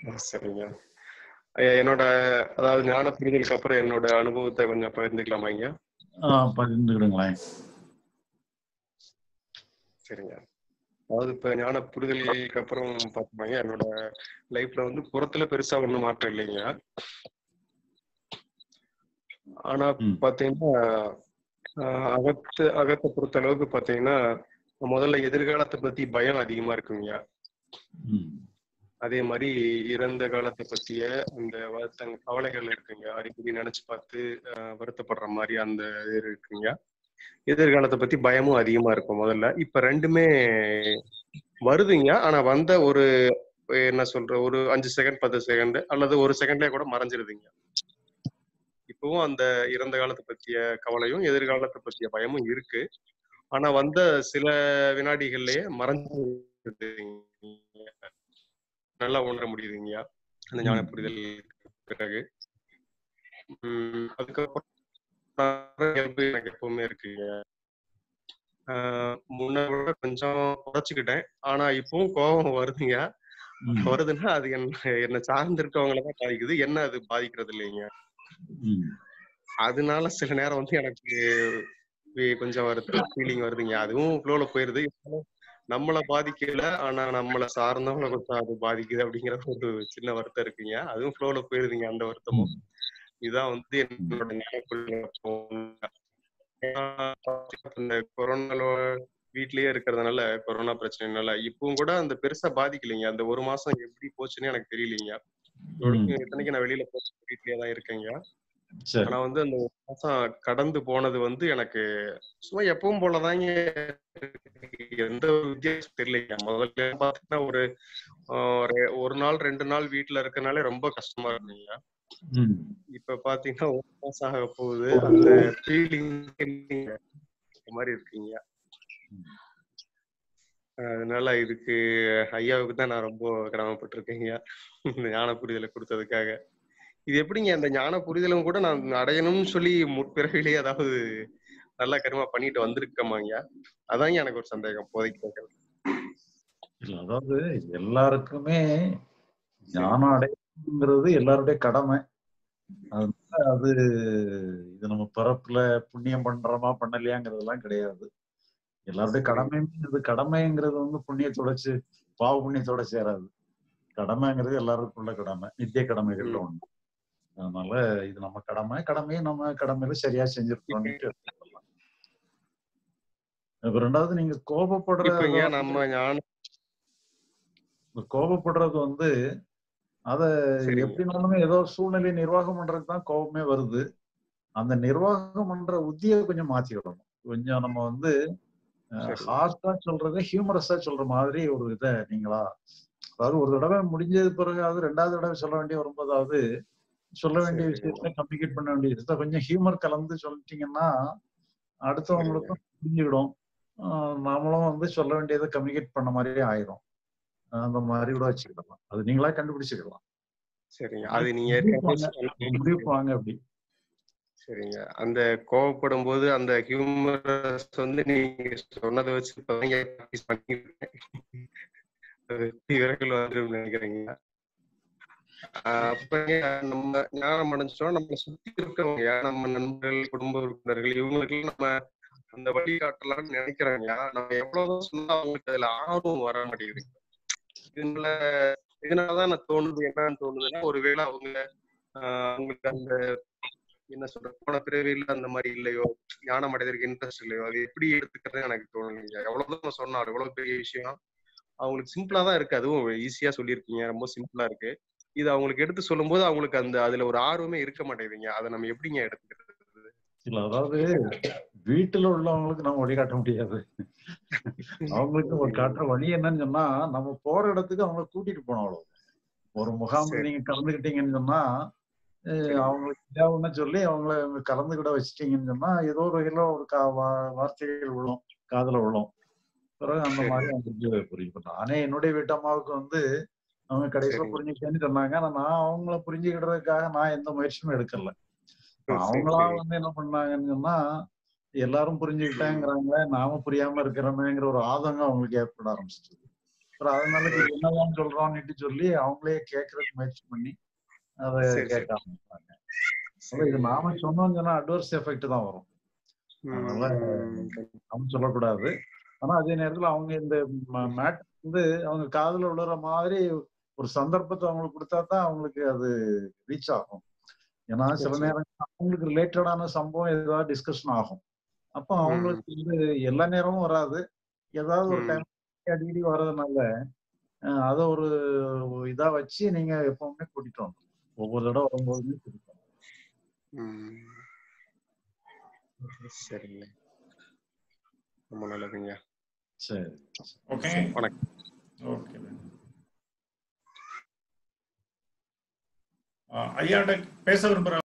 சரிங்க ஐயா என்னோட அதாவது ஞான புரிதலுக்கு அப்புறம் என்னோட அனுபவத்தை கொஞ்சம் பகிர்ந்துக்கலாமா ஐயா ஆஹ் பகிர்ந்துக்கிடுங்களேன் சரிங்க அதாவது இப்ப ஞான புரிதலுக்கு அப்புறம் பார்த்தோம்னா என்னோட லைஃப்ல வந்து புறத்துல பெருசா ஒண்ணும் மாற்றம் இல்லைங்க ஆனா ம். பாத்தீங்கன்னா ஆஹ் அகத்து அகத்தை பொறுத்த அளவுக்கு பாத்தீங்கன்னா முதல்ல எதிர்காலத்தை பத்தி பயம் அதிகமா இருக்குங்க ம். அதே மாதிரி இறந்த காலத்தை பத்திய அந்த வருத்தங்க கவலைகள் இருக்குங்க அடிக்கடி நினைச்சு பார்த்து ஆஹ் வருத்தப்படுற மாதிரி அந்த இது இருக்குங்க எதிர்காலத்தை பத்தி பயமும் அதிகமா இருக்கும் முதல்ல இப்ப ரெண்டுமே வருதுங்க ஆனா வந்த ஒரு என்ன சொல்ற ஒரு அஞ்சு செகண்ட் பத்து செகண்ட் அல்லது ஒரு செகண்ட்லயே கூட மறைஞ்சிருதுங்க இப்பவும் அந்த இறந்த காலத்தை பத்திய கவலையும் எதிர்காலத்தை பத்திய பயமும் இருக்கு ஆனா வந்த சில வினாடிகள்லயே மறைஞ்சிருதுங்க நல்லா உணர முடியுதுங்க அந்த ஞான ம். புரிதல் பிறகு உம் அதுக்கப்புறம் இயல்பு எனக்கு எப்பவுமே இருக்குங்க ஆஹ் முன்ன விட கொஞ்சம் குறைச்சிக்கிட்டேன் ஆனா இப்பவும் கோபம் வருதுங்க ம். வருதுன்னா அது என்ன என்ன சார்ந்து இருக்கவங்கள தான் பாதிக்குது என்ன அது பாதிக்கிறது இல்லைங்க ம். அதனால சில நேரம் வந்து எனக்கு வி- கொஞ்சம் வருத்த ஃபீலிங் வருதுங்க அதுவும் ஃப்ளோல போயிருது இருந்தாலும் நம்மள பாதிக்கல ஆனா நம்மள சார்ந்தவங்கள கொஞ்சம் அது பாதிக்குது அப்படிங்கிற ஒரு சின்ன வருத்தம் இருக்குங்க அதுவும் ஃப்ளோல போயிருதுங்க அந்த வருத்தமும் ம். இதான் வந்து என்னோட நினைப்புல இந்த கொரோனால வீட்லயே இருக்கிறதுனால கொரோனா பிரச்சனைனால இப்பவும் கூட அந்த பெருசா பாதிக்கலைங்க அந்த ஒரு மாசம் எப்படி போச்சுன்னு எனக்கு தெரியலீங்க ம். இத்தனைக்கு நான் வெளியில போய் வீட்லயே தான் இருக்கேங்க சரி ஆனா வந்து அந்த ஒரு மாசம் கடந்து போனது வந்து எனக்கு சும்மா எப்பவும் போலதாங்க எந்த ஒரு வித்தியாசம் தெரியலைங்க முதல்ல பாத்தீங்கன்னா ஒரு ஆஹ் ஒரு- ஒரு நாள் ரெண்டு நாள் வீட்டுல இருக்கனாலே ரொம்ப கஷ்டமா இருக்குங்க ம். இப்ப பாத்தீங்கன்னா ஒரு மாசம் ஆக போகுது அந்த ஃபீலிங் மாதிரி இருக்கீங்க அதனால இதுக்கு ஐயாவுக்கு தான் நான் ரொம்ப கடமைப்பட்டிருக்கேங்க இந்த ஞான புரிதலை கொடுத்ததுக்காக இது எப்படிங்க அந்த ஞான புரிதலும் கூட நான் அடையணும்னு சொல்லி முற்பிறவிலேயே அதாவது நல்ல கருமா பண்ணிட்டு வந்திருக்கமாங்க அதாங்க எனக்கு ஒரு சந்தேகம் போதைக்கு கேட்கறது இல்ல அதாவது எல்லாருக்குமே ஞானம் அடையணுங்கிறது எல்லாருடைய கடமை அதனால அது இது நம்ம பிறப்புல புண்ணியம் பண்றோமா பண்ணலையாங்கிறதெல்லாம் கிடையாது எல்லாருடைய கடமைங்கிறது கடமைங்கிறது வந்து புண்ணியத்தோட சே- பாவ புண்ணியத்தோட சேராது கடமைங்கிறது எல்லாருக்குள்ள கடமை நித்திய கடமைகள்ல ம். ஒண்ணு அதனால இது நம்ம கடமை கடமையை நம்ம கடமையில சரியா செஞ்சிருக்கோம்னு எடுத்துக்கலாம் இப்ப ரெண்டாவது நீங்க கோபப்படுற இப்பங்க நம்ம ஞான இந்த கோபப்படுறது வந்து அத சரிங்க எப்படினாலுமே ஏதோ சூழ்நிலை நிர்வாகம் பண்றதுக்கு தான் கோபமே வருது அந்த நிர்வாகம் பண்ற உத்தியை கொஞ்சம் மாத்திக்கிடணும் கொஞ்சம் நம்ம வந்து சரி ஹார்ஷா சொல்றதை ஹியூமரஸா சொல்ற மாதிரி ஒரு இதை நீங்களா அதாவது ஒரு தடவை முடிஞ்சது பிறகாவது ரெண்டாவது தடவை சொல்ல வேண்டிய வரும்போதாவது சொல்ல வேண்டிய சரி விஷயத்த கம்யூனிகேட் பண்ண வேண்டிய விஷயத்த கொஞ்சம் ஹியூமர் கலந்து சொல்லிட்டீங்கன்னா சரிங்க அடுத்தவங்களுக்கும் புரிஞ்சுக்கிடும் ஆஹ் நாமளும் வந்து சொல்ல வேண்டியதை கம்யூனிகேட் பண்ண மாதிரியே ஆயிரும் அந்த மாதிரி கூட வச்சுக்கிடலாம் அது நீங்களா கண்டுபிடிச்சுக்கலாம் சரிங்க ஆனா அது நீங்க முடிவுக்கு ஏற்கனவே வாங்க சொன்ன- முடிவுக்கு வாங்க அப்படி சரிங்க அந்த கோவப்படும் போது அந்த ஹியூமரஸ் வந்து நீங்க சொன்னதை வச்சு இப்பதான் practice பண்ணிருக்கேன் அது விரகல் வந்துரும் நினைக்கிறீங்க ஆஹ் அப்ப நம்ம ஞானம் அடைஞ்சிட்டோம் நம்மளை சுத்தி இருக்கவங்க நம்ம நண்பர்கள் குடும்ப உறுப்பினர்கள் இவங்களுக்கு நம்ம அந்த வழி காட்டலாம்னு நினைக்கிறாங்க நம்ம எவ்வளவுதான் சொன்னா அவங்களுக்கு அதுல ஆர்வம் வர மாட்டேங்குது இதனால இதனாலதான் நான் தோணுது என்னன்னு தோணுதுன்னா ஒருவேளை அவங்க ஆஹ் அவங்களுக்கு அந்த என்ன சொல்ற போன பிறவியில அந்த மாதிரி இல்லையோ ஞானம் அடைவதற்கு இன்ட்ரெஸ்ட் இல்லையோ அது எப்படி எடுத்துக்கிறது எனக்கு தோணுங்க எவ்வளவுதான் நான் சொன்னாலும் எவ்வளவு பெரிய விஷயம் அவங்களுக்கு சிம்பிளா தான் இருக்கு அதுவும் ஈஸியா சொல்லியிருக்கீங்க ரொம்ப சிம்பிளா இருக்கு இது அவங்களுக்கு எடுத்து சொல்லும்போது அவங்களுக்கு அந்த அதுல ஒரு ஆர்வமே இருக்க மாட்டேங்குதுங்க அதை நம்ம எப்படிங்க எடுத்துக்கிறது இல்ல அதாவது வீட்டுல உள்ளவங்களுக்கு நம்ம வழிகாட்ட முடியாது அவங்களுக்கு ஒரு காட்டுற வழி என்னன்னு சொன்னா நம்ம போற இடத்துக்கு அவங்கள கூட்டிட்டு போனோம் அவ்வளவு ஒரு முகாம்ல சரி நீங்க கலந்துக்கிட்டீங்கன்னு சொன்னா அஹ் சரி அவங்களுக்கு தேவைன்னு சொல்லி அவங்கள கலந்துக்கிட வச்சிட்டீங்கன்னு சொன்னா ஏதோ ஒரு வகையில ஒரு கா வா- வார்த்தைகள் விழும் காதுல விழும் பிறகு அந்த சரி மாதிரி அவங்களுக்கு புரியும் இப்ப நானே என்னுடைய வீட்டு அம்மாவுக்கு வந்து அவங்க கடைசியில சரிங்க புரிஞ்சுக்கிட்டேன்னு சொன்னாங்க ஆனா நான் அவங்கள புரிஞ்சுக்கிடுறதுக்காக நான் எந்த முயற்சியுமே எடுக்கல இப்ப சரி அவங்களா சரி வந்து என்ன பண்ணாங்கன்னு சொன்னா எல்லாரும் புரிஞ்சுக்கிட்டேங்கிறாங்க நாம புரியாம இருக்கிறோமேங்கிற ஒரு ஆதங்கம் அவங்களுக்கு ஏற்பட ஆரம்பிச்சிச்சு அப்புறம் அதனால இது என்னதான் சொல்றோம்னுட்டு சொல்லி அவங்களே கேட்கறதுக்கு முயற்சி பண்ணி அதை சரி, கேட்க ஆரம்பிப்பாங்க அப்ப இது நாம சொன்னோம்னு சொன்னா அட்வர்ஸ் எஃபெக்ட் தான் வரும் அதனால நம்ம சொல்லக்கூடாது ஆனா அதே நேரத்துல அவங்க இந்த மேட் வந்து அவங்க காதுல விழுற மாதிரி ஒரு சந்தர்ப்பத்தை அவங்களுக்கு கொடுத்தா தான் அவங்களுக்கு அது ரீச் ஆகும் ஏன்னா சில சரி. நேரம் அவங்களுக்கு ரிலேட்டடான சம்பவம் ஏதாவது டிஸ்கஷன் ஆகும் அப்போ அவங்களுக்கு வந்து எல்லா நேரமும் வராது ஏதாவது ஒரு ம். டைம் அடிக்கடி வர்றதுனால அஹ், அதை ஒரு இதா வச்சு நீங்க எப்பவுமே கூட்டிட்டு வரணும் ஒவ்வொரு தடவை வரும்போதுமே கூட்டிட்டு வரணும் ம். சரிங்க ரொம்ப நல்லதுங்க சரி ஓகே வணக்கம் ஓகே ஐயாட்ட பேச விரும்புற